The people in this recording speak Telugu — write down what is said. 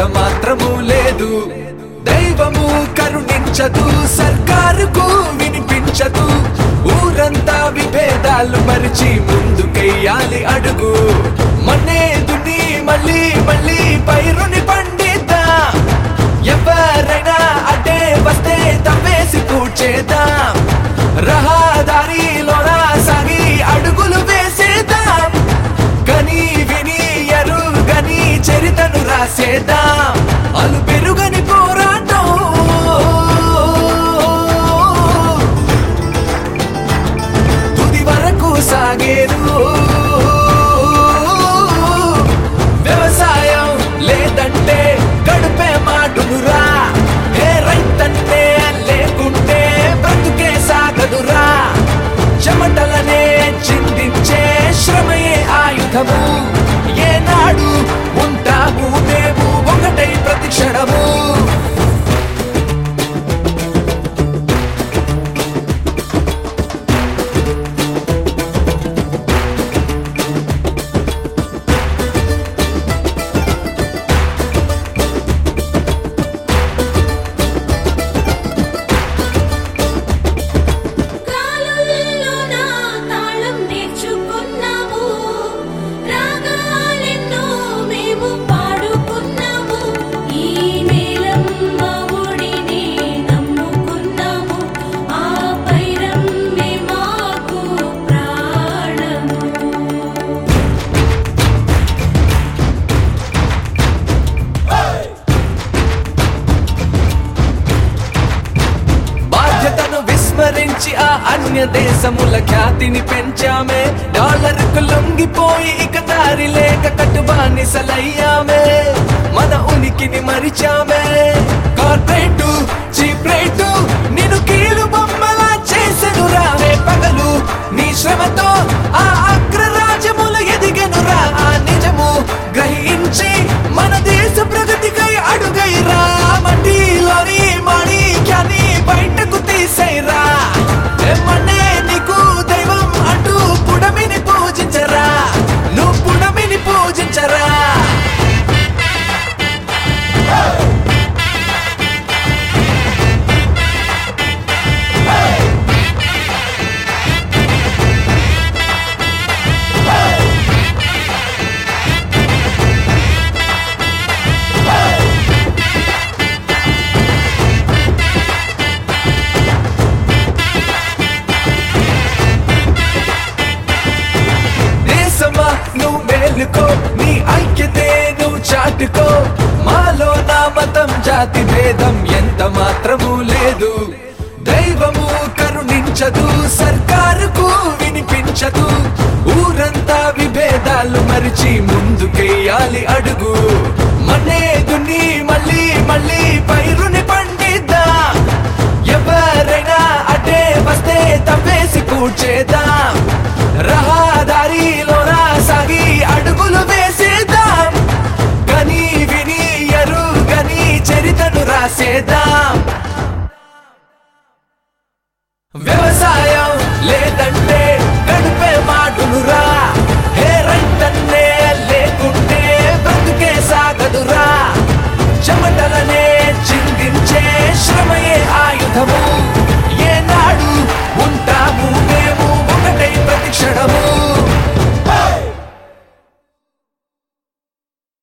మాత్రము లేదు దైవము కరుణించదు సర్కారుకు వినిపించదు ఊరంతా విభేదాలు మరిచి ముందుకెయ్యాలి అడుగు మన్నేదుని మళ్ళీ మళ్ళీ పైరుని పండిద్దా ఎవరైనా అడ్డే వస్తే తవ్వేసి కూర్చేద్దాం రహదారిలోన సాగి అడుగులు వేసేద్దాం కని విని ఎరుగని చరితను రాసేద్దాం అలు పెరుగని పోరాటం తుది వరకు సాగేరు వ్యవసాయం లేదంటే గడుపే మాటునురా ఏ రైతంటే లేకుంటే బ్రతుకే సాగదురా చెమటలనే చిందించే శ్రమయే ఆయుధము ఏనాడు ఉంటాము మేము ఒకటై ప్రతి క్షణము కాలుల్లో నా తాళం నేర్చుకున్నాము రాగాలెన్నో మేము పాడుకున్నాము ఈ నేలమ్మ ఒడిని నమ్ముకున్నాము ఆ పైరమ్మే మాకు ప్రాణము బాధ్యతను విస్మరించి ఆ అన్య దేశముల ఖ్యాతిని పెంచామే డాలర్ కు లొంగిపోయి ఇక దారి లేక కట్టుబానిసలయ్యామే మన ఉనికిని మరిచామే కార్పొరేటు చీప్ రేటు నిన్ను కీలు బొమ్మలా చేసెను రావే పగలు నీ శ్రమతో ఆ అగ్రరాజ్యములు ఎదిగెనురా ఆ నిజము గ్రహించి మన దేశ ప్రగతికై అడుగైరా మట్టిలోని మాణిక్యాన్ని బయటకు తీసేరా ఏమన్నే నీకు దైవం అంటూ పుడమిని పూజించరా నువ్వు పుడమిని పూజించరా దేశమా నువ్వు మేలుకో నీ ఐక్యతే నువ్వు చాటుకో మాలో నా మతం జాతి భేదం ఎంత మాత్రము లేదు దైవము కరుణించదు సర్కారుకు వినిపించదు ఊరంతా విభేదాలు మరిచి ముందుకెయ్యాలి అడుగు మన్నేదుని మళ్ళీ మళ్ళీ పైరుని పండిద్దా ఎవరైనా అడ్డే వస్తే తవ్వేసి కూర్చేద్దాం రహదారిలోన సాగి అడుగులు వేసేద్దాం కని విని ఎరుగని చరితను రాసేద్దాం వ్యవసాయం లేదంటే